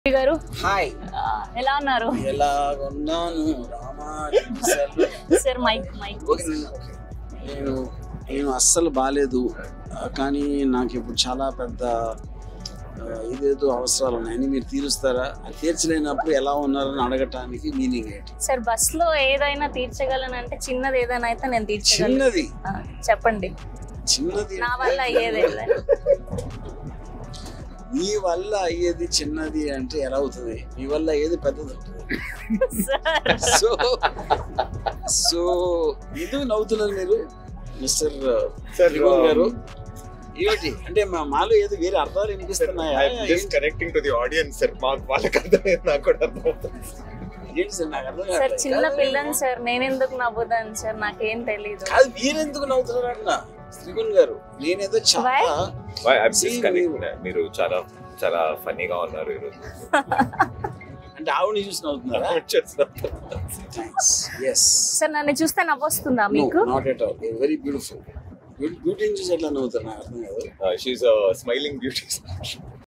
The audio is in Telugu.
గారు హాయ్ ఆ, ఎలా ఉన్నారు ఎలా ఉన్నాను Rama sir mike mike okay నేను ఓకే. నేను నేను అస్సలు బాగాలేదు ఆ, కానీ నాకు ఇప్పుడు చాలా పెద్ద ఆ, ఇదేదో అవసరాలు ఉన్నాయని మీరు తీరుస్తారా అది తీర్చలేనప్పుడు ఎలా ఉన్నారని అడగటానికి మీనింగ్ ఏంటి సార్ బస్ లో ఏదైనా తీర్చగలను అంటే చిన్నది ఏదైనా అయితే నేను తీర్చగలను చిన్నది ఆ, చెప్పండి చిన్నది నా అంటే- వల్ల అయ్యేది ఏదైనా. మీ వల్ల అయ్యేది చిన్నది అంటే ఎలా అవుతుంది మీ వల్ల అయ్యేది పెద్దది అవుతుంది సార్ సో సో ఎందుకు నవ్వుతున్నారు మీరు మిస్టర్ Sir, త్రిభువన్ um, గారు ఏమిటి అంటే మా మాలో ఏదో వేరే అర్థాలు వినిపిస్తున్నాయా just connecting to the audience sir మాకు వాళ్ళకి అర్థమైంది నాకు కూడా అర్థమవుతుంది ఏంటి సార్ నాకు అర్థం సార్ కావట్లేదు. చిన్న కాదు, పిల్లని సార్ నేను ఎందుకు నవ్వుతాను సార్ నాకేం తెలీదు కాదు మీరెందుకు నవ్వుతున్నారు అంటున్నా శ్రీగుణ్ గారు నేనేదో చాలా See, జస్ట్ మీరు చాలా చాలా ఫన్నీగా ఉన్నారు ఈరోజు అంటే ఆవిడని చూసి నవ్వుతున్నారా థ్యాంక్స్ ఎస్ సార్ నన్ను చూస్తే నవ్వొస్తుందా మీకు not at all very beautiful బ్యూటీని చూసి ఎట్లా నవ్వుతారు నాకు అర్థం కాదు షీఈ్ స్మైలింగ్ బ్యూటీ